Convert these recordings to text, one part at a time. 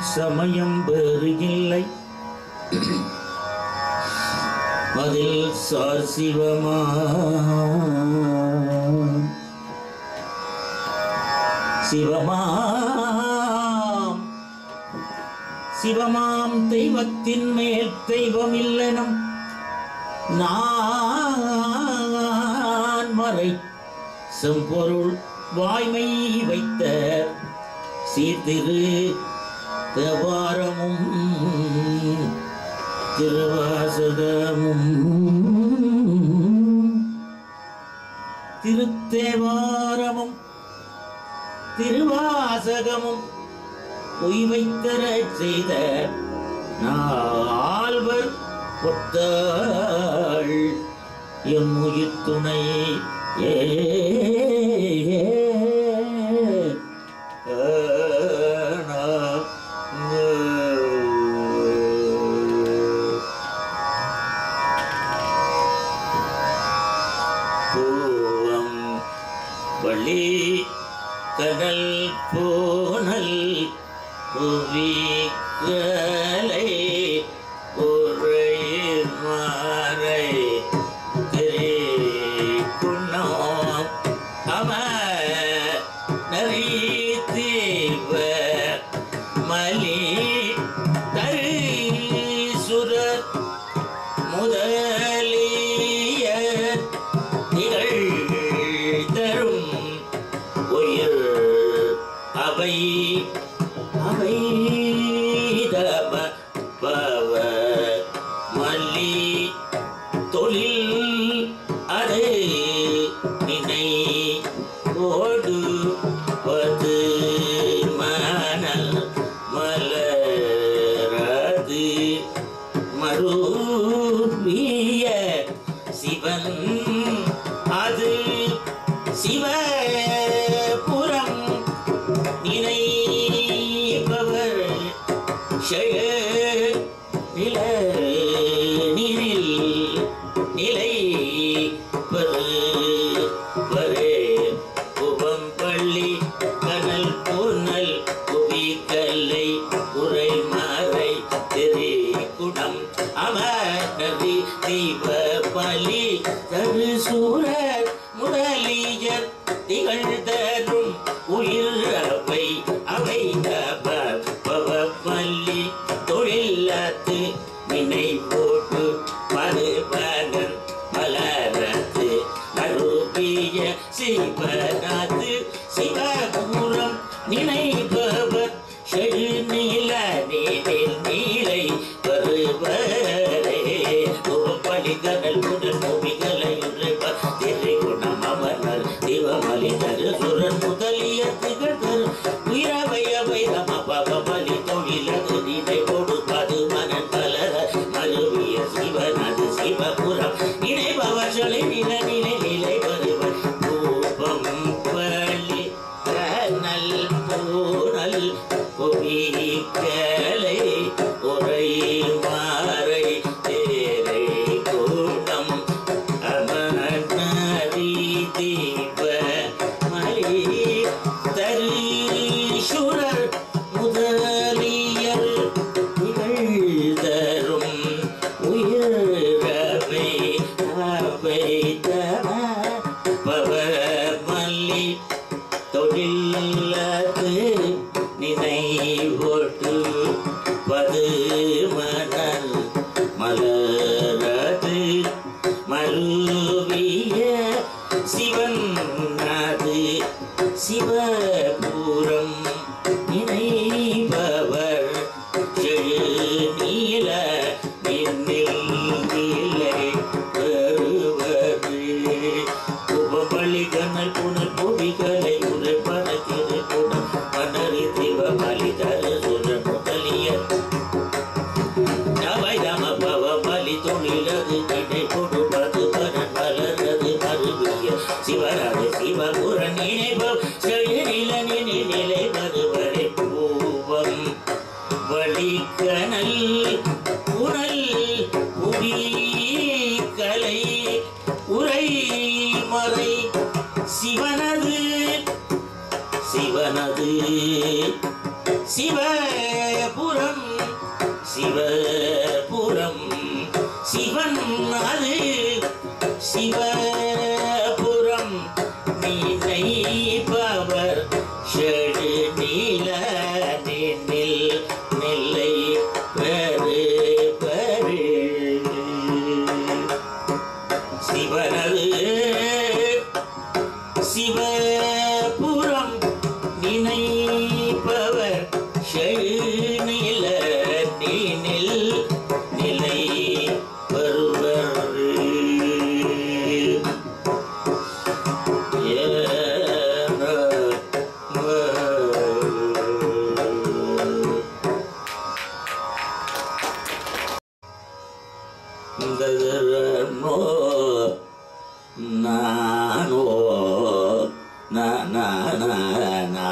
சமயம் வேறு இல்லை அதில் சார் சிவமா சிவமாம் சிவமாம் தெய்வத்தின் மேல் தெய்வம் இல்லனம் நான் மறை செம்பொருள் வாய்மை வைத்த சீர்திரு தேவாரமும் திருவாசகமும் திருத்தேவாரமும் திருவாசகமும் உய்வைத்தரச் செய்த நால்வர் ஒத்தாள் எம் உயிர் துணை ஏ பூவம் வள்ளி கடல் போனல் புவிக்கலை உரையிற் மாறை திரைக்குண்ணோம் அம நரித்தீவ மலி தரிசுரர் முதலிய நிகழ் தரும் உயிர் அவை அவை தம பவ மல்லி தொழில் அது நினை ஓடு வது மணல் மலரது மருவிய சிவன் அது சிவபுரம் நினைப்பவர் செய நில நீரில் நிலை பெரு வரே உபம் பள்ளி கனல் பூனல் புவி கல்லை உரை மறை திரி குடம் அமரி தீப பலி தரு சூரர் முதலியர் திகழ்தரும் உயிர் அவை அவை தப பவ பள்ளி தொழிலத்து நினை போட்டு மறுபலன் மலரத்து அருபிய சிவநாத்து சிவபூரம் நினைப்பவர் செழு நீல நீரில் நீலை வருவரே உபப்பலி கடல் உடல் பூமிகளை திரை குணம் அமர்னர் திவமலி தரு சுரன் முதலிய திகழ்தரு உயிரவை அவை ரம பவமலி தொழிலது நினை கொடுப்பது மனன் பலர மருவிய சிவனது சிவபுரம் நினைபவர்களை நில நிலை நிலை வருவர் ரூபம் பள்ளி கனல் பூனல் புவிக்கலை உரை மாறை தேரை கூட்டம் அமர்நரி தீப மலி தரீசுரர் முதலியர் நிகழ்தரும் உயிரவை அவை தம பவமல்லி தொழிலது நினைவோட்டு பது மணல் மலரது மருவிய சிவன் அது சிவபூரம் நினைபவர் செழு நீல நின்னில் நிலை வருவது உபபலி கண்ணல் புனல் புவிகளை உரைப்பன திரு குணம் மன்னரி சிவபலி தரு சுர முதலிய நவை நம பவ பலி தொழிலது கடை கொடுப்பது பரன் வளர்றது மருவிய சிவராது சிவபுர நினைவம் செழில நினை நிலை வருவரை பூவம் வழிக்கணல் உரல் உரி கலை உரை மறை சிவனது சிவனது சிவபுரம் சிவபுரம் சிவன் அது சிவபுரம் நினைப்பவர் செழு நீல நில் நெல்லை பெரு பெரு சிவனது சிவபுரம் நினைப்பவர் செழுநில நீனில் நிலை வருவர் நோ நானோ நா நா நா நா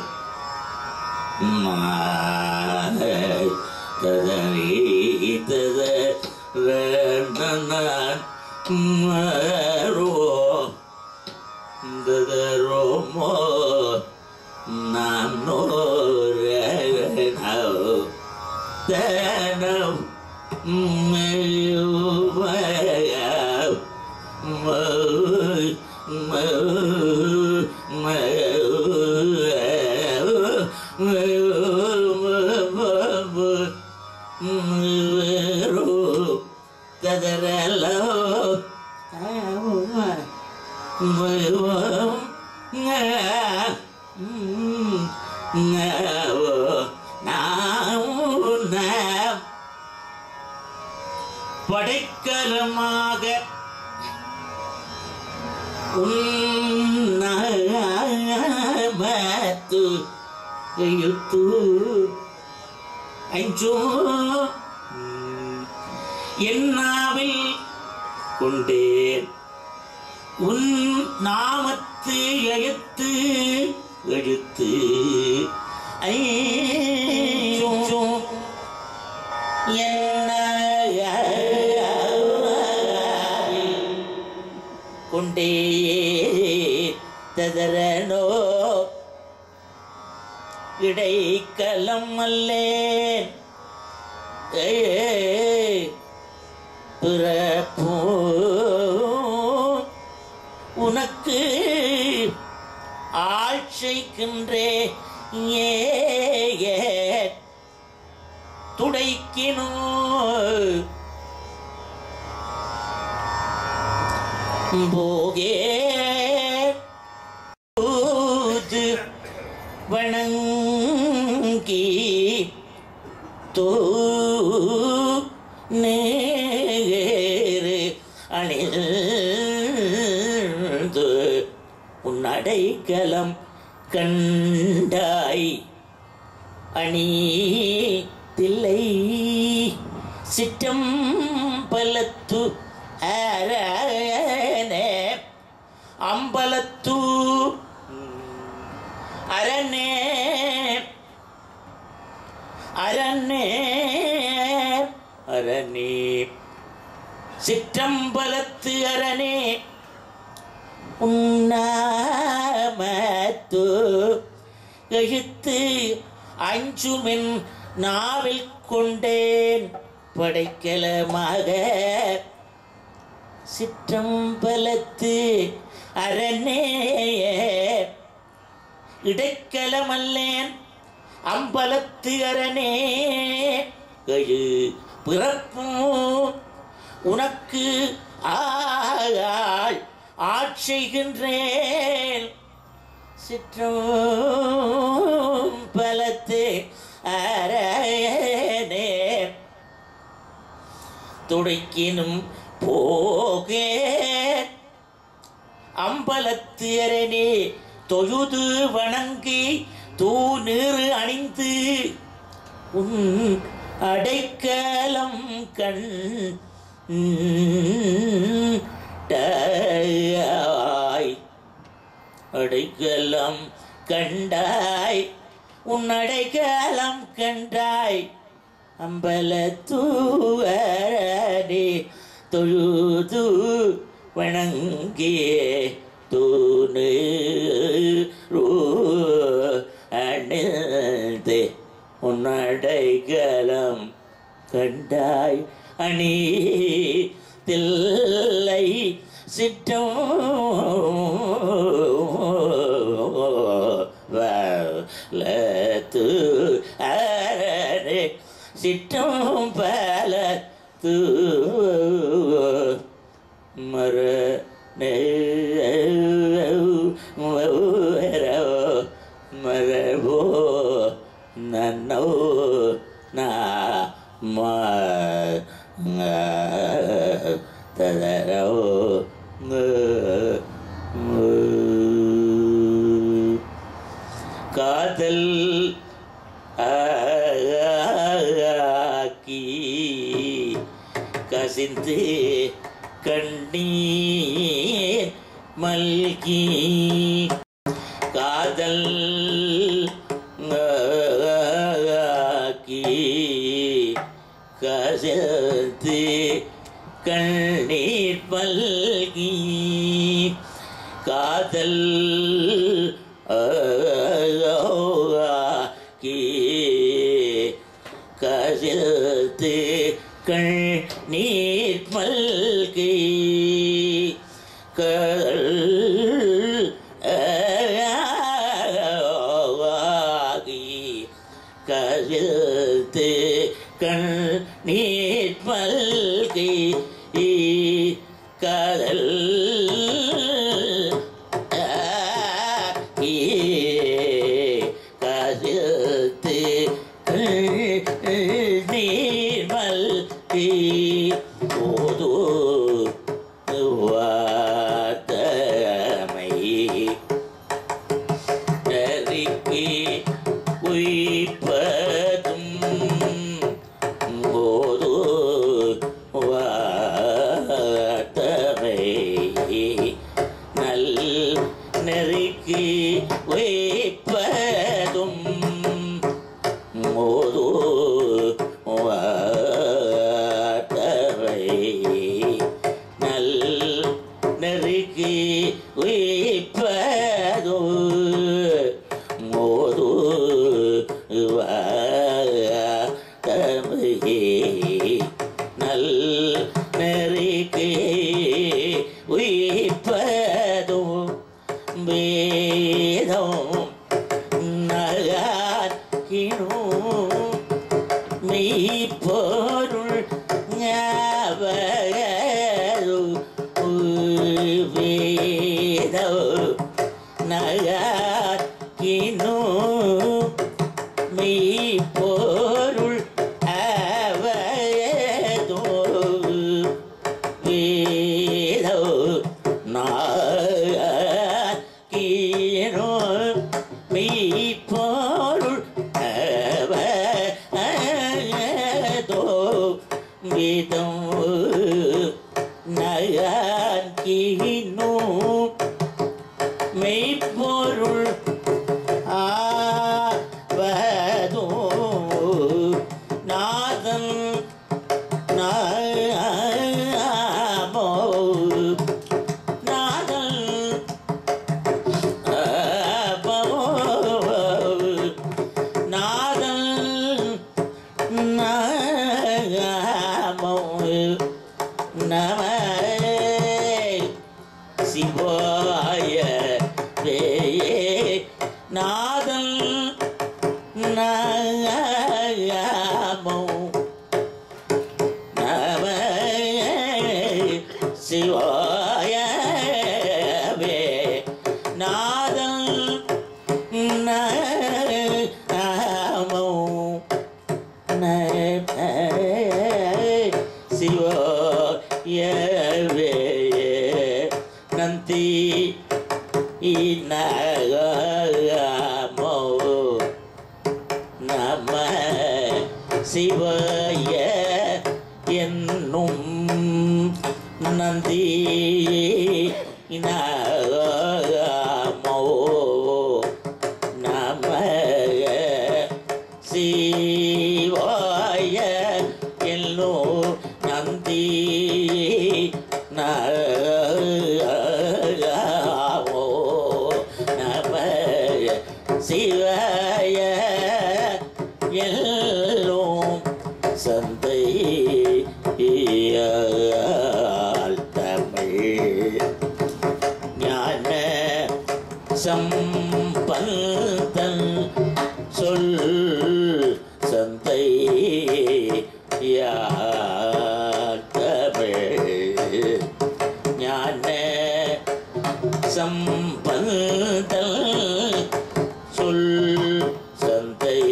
மா ததரி தத நான் மரோ ததரோ மோ நானோ ரேனோ தனம் now படைக்கலமாக உன்னமத்து எழுத்து அஞ்சோ என்னாவில் கொண்டேன் உன் நாமத்து எழுத்து எழுத்து ஐயோ என்ன கொண்டே ததரனோ இடைக்கலம் அல்லேன் பிறப்போ உனக்கு ஆட்சிக்கின்றே ஏ துடைக்கினோ போகே தூது வணங்கி தூ நேரு அணிந்து உன்னடைக்கலம் கண்டாய் அணி தில்லை சிற்றம் பலத்து அரனே அம்பலத்து அரணே அரணே அரணே சிற்றம்பலத்து அரணே உண்ணாமத்து எழுத்து அஞ்சுமின் நாவில் கொண்டேன் படைக்கலமாக சிற்றம்பலத்து அரணே இடைக்கலமல்லேன் அம்பலத்து அரணே எழு பிறப்பும் உனக்கு ஆள் ஆட்சிகின்றேன் சிற்றும் பலத்து அரணே துடைக்கினும் போகே அம்பலத்து அரணே தொழுது வணங்கி தூநீறு அணிந்து உன் அடைக்கலம் கண் டாய் அடைக்கலம் கண்டாய் உன் அடைக்கலம் கண்டாய் அம்பலத்தூவரே தொழுது வணங்கியே தூணு அணிந்து உன்னடைகலம் கண்டாய் அணி தில்லை சிற்றம் வலத்து அரே சிற்றம் பல தூ மர மரபோ நன்னோ நா மா ததரோ காதல் ஆக்கி கசிந்து கண்ணீர் மல்கி காதல் ஆக்கி கசிந்து கண்ணீர் மல்கி காதல் ஆக்கி கசித்து கண்ணீர் மல்கி கல் ஆகி கசித்து கண்ணீர் மல்கி கடல் ஆகி கசித்து நீர் மல்கி போதோ வாத்தமை நெருக்கி உயிப்பதும் போதோ வாத்தமை நல் நெருக்கி உயிப்பதும் மோதோ வாத்தவை நல் நெருக்கி உயிப்பதோ மோதோ வாத்தவை நல் நெருக்கி உயிப்பதோ வேதம் நகாக்கினோ மெய்ப்பொருள் ஞாபகரு வேத நகாக்கினோ மெய்ப்பொருள் அவயதோ வேத நாக்கினோ மெய்ப்பொருள் அவயதோ வேதம் நகாக்கினோ மெய்ப்பொருள் ஆவதோ நாதன் நாமோ நாதன் ஆமோ நாதன் நாமோ நம சிவாய வேயே நாதன் நாமோ நம சிவாய வே நாதம் நமோ நம சிவாய வே நந்தி இனமோ நம சிவாய என்னும் நந்தி நமோ நம சிவாய எல்லோ நந்தி நமோ நம சிவாய எல்லோம் சந்தையால் தமிழ் ஞான சம்பந்தன் சொல் சந்தை யார் தமிழ் ஞான சம்பந்தல் சொல் சந்தை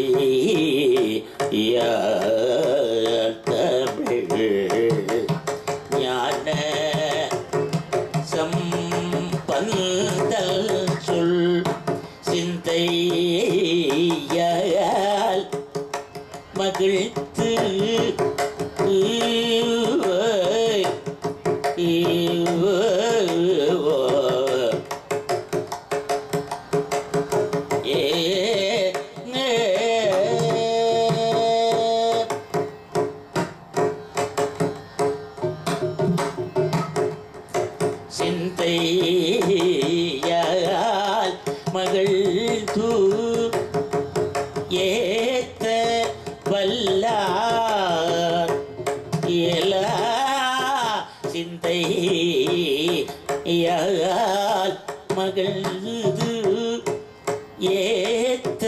யார் தமிழ் ஞான சம்பந்தல் சொல் சிந்தையால் மகிழ்த்து சிந்தையால் மகள் தூ ஏத்த வல்லார் இயலா சிந்தை யால் மகிழ்ந்து ஏத்த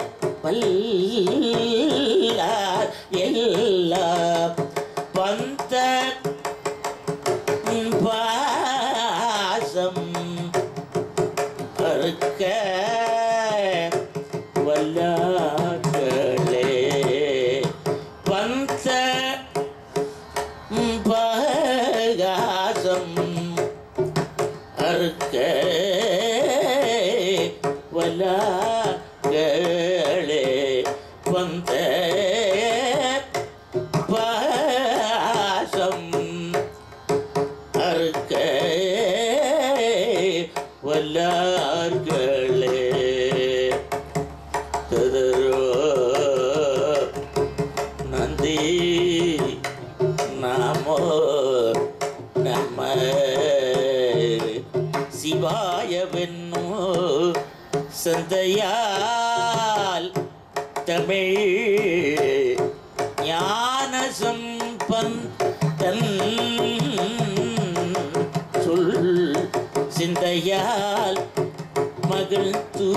வல்லார் எல்லா பந்த பாசம் அறுக்க வல்லார்களே பந்த பகாசம் அறுக்க வல்லார்களே பந்த பாசம் அறுக்க வல்லார்களே ததரோ நந்தி நமோ நம சிவாயவென்னோ சந்தையால் தமிழ் ஞான சம்பந்தன் சொல் சிந்தையால் மகிழ்த்து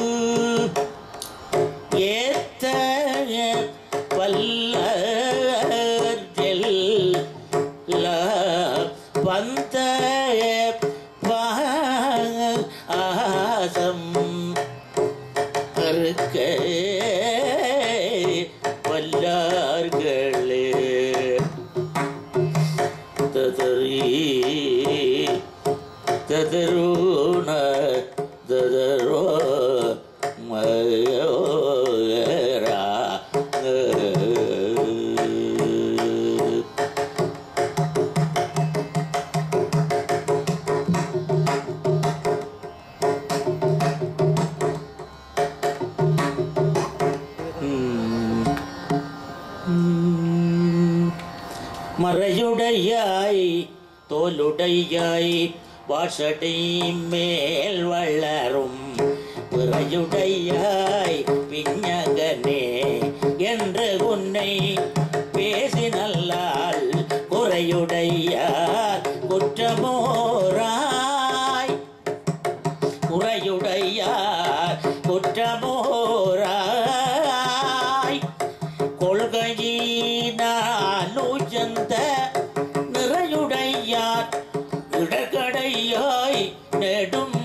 ஏத்த பல்லல் பந்த ஆசம் அறுக்க வல்லார்களே ததறி ததருண ததரோ மயோரா மறையுடையாய் தோலுடையாய் வாசடை மேல் வளரும் பிறையுடையாய் விஞ்ஞகனே என்று உன்னை பேசினல்லால் குறையுடையார் குற்றமோராய் குறையுடையார் குற்றமோராய் கொள்கையினாலுஜந்த நிறையுடையார் இடகடையாய் நெடும்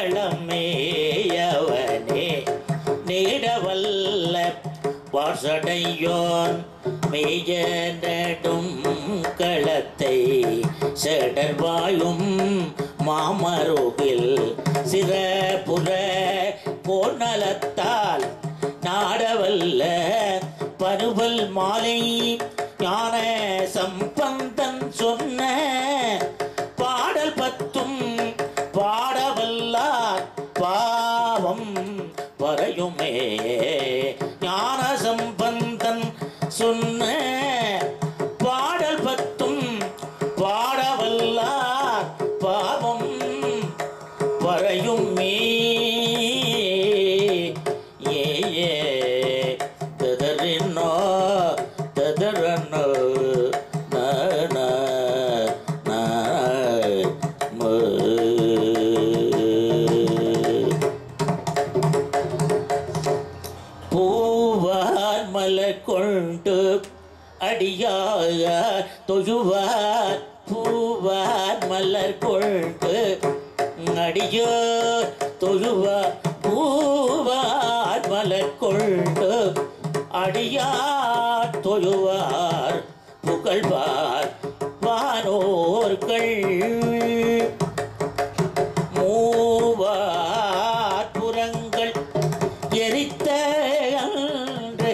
களமேயவனே நீடவல்ல வாசடையோன் மேய நெடும் களத்தை செடர்வாயும் மாமருகில் சிறப்புற போர்நலத்தால் நாடவல்ல பருவல் மாலை ஞான சம்பந்தன் சொன்ன பாடல் பத்தும் பாடவல்லார் பாவம் வரையுமே ஞான சம்பந்தன் சொன்ன பாடல் பத்தும் பாடவல்லார் பாவம் வரையுமே ஏ ஏ ததறினோ தத சரண ந ந ந ம பூவார் மலர் கொண்டு அடியாக தொழுவார் பூவார் மலர் கொண்டு அடிய தொழுவார் பூவார் மலர் கொண்டு அடியார் தொழுவார் புகழ்வார் வானோர்கள் மூவார் புறங்கள் எரித்த அன்று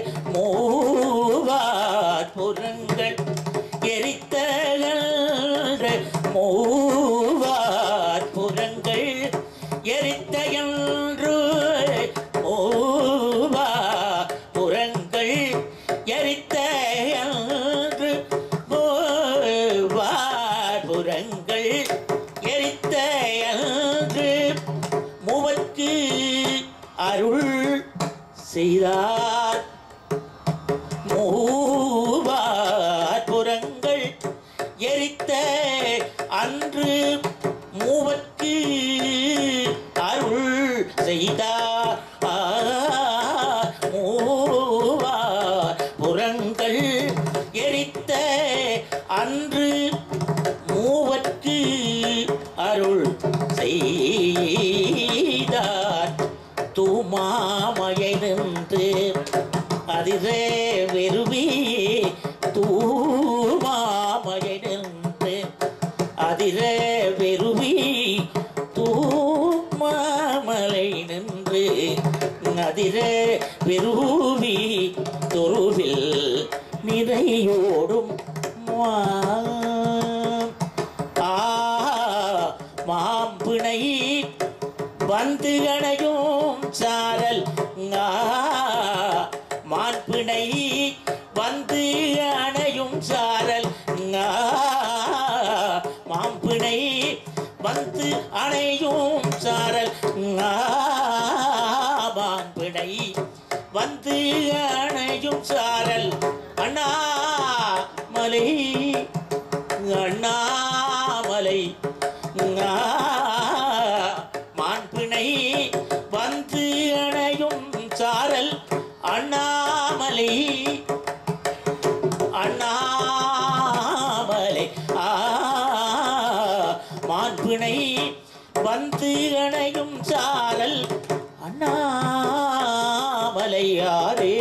மூவார் புறங்கள் எரித்த அன்று மூவார் புறங்கள் எரித்த என்று மூவார் புறங்கள் எரித்த என்று மூவார் புறங்கள் எரித்த என்று மூவர்க்கு அருள் செய்தார் மூவார் புறங்கள் எரித்த அன்று மூவர்க்கு அருள் செய்தார் மூவார் புறங்கள் எரித்த அன்று மூவர்க்கு அருள் செய்தார் தூமாமையை நின்று அதிரே வெறுவி தூமாமையை நின்று அதிரே வெறுவி தூமாமலை நின்று அதிரே வெறுவி தொருவில் நிறையோடும் மா- ஆ மாம்பிணை வந்து அணையும் சாரல் ஆ, மான்பிணை வந்து அணையும் சாரல் ஆ, மாம்பிணை வந்து அணையும் சாரல் ஆ, மான்பிணை வந்து அணையும் சாரல் அண்ணா மலை அண்ணாமலை ஆ, மான்பிணை வந்து அணையும் சாரல் அண்ணாமலை அண்ணாமலை ஆ மான்பிணை வந்து அணையும் சாரல் அண்ணாமலையாரே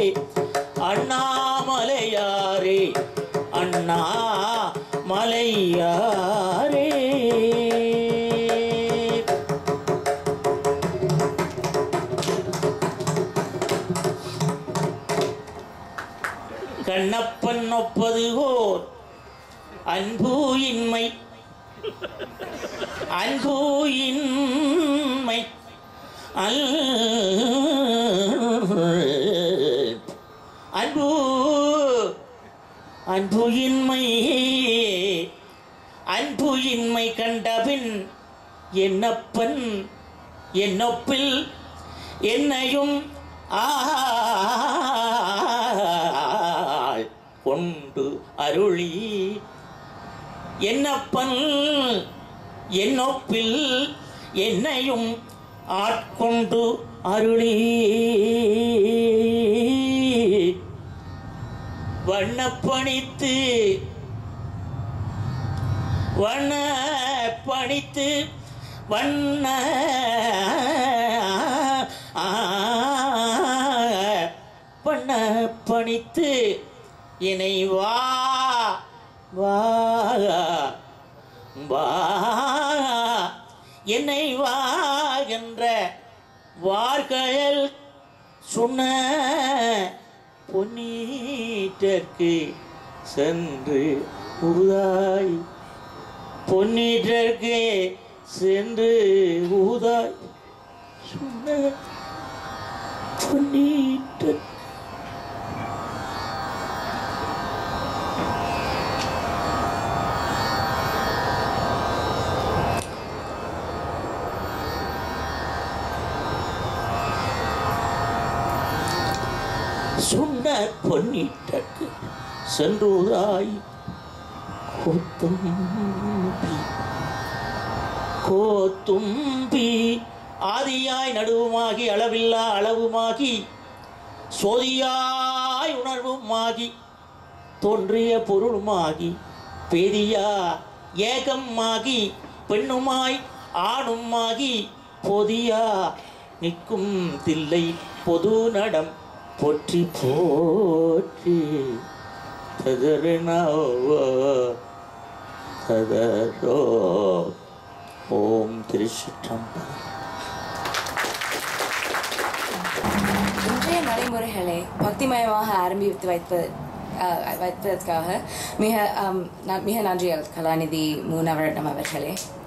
அண்ணாமலையாரே அண்ணா மலையாரே கண்ணப்பன் ஒப்பது ஓர் அன்பு இன்மை அன்பு இன்மை அல் அன்பு அன்பு இன்மை அன்பு இன்மை கண்டபின் என்னப்பன் என்னொப்பில் என்னையும் ஆள் கொண்டு அருளி என்னப்பன் என்னொப்பில் என்னையும் ஆட்கொண்டு அருளி வண்ணப்பணித்து வண்ணப்பணித்து வண்ண பண்ண பணித்து என்னை வா வா வா என்னை வா என்ற வார்கழல் சொன்ன பொன்னீட்டற்கு சென்று ஊதாய் பொன்னீட்டற்கு சென்று ஊதாய் சொன்ன பொன்னீட்டர் சுண்ணர் பொன்னிட்டக்கு சென்றுதாய் கோத்தும்பி கோத்தும்பி ஆதியாய் நடுவுமாகி அளவில்லா அளவுமாகி சோதியாய் உணர்வுமாகி தோன்றிய பொருளுமாகி பெரியா ஏகமாகி பெண்ணுமாய் ஆணுமாகி பொதியா நிற்கும் தில்லை பொது நடம் போற்றி போற்றி ததறினோ ததரோ ஓம் திருச்சிற்றம்பலம் இன்றைய நடைமுறைகளை பக்திமயமாக ஆரம்பித்து வைப்பது அஹ், வைப்பதற்காக மிக அம், ந- மிக நன்றி கலாநிதி மூனவரிடம் அவர்களே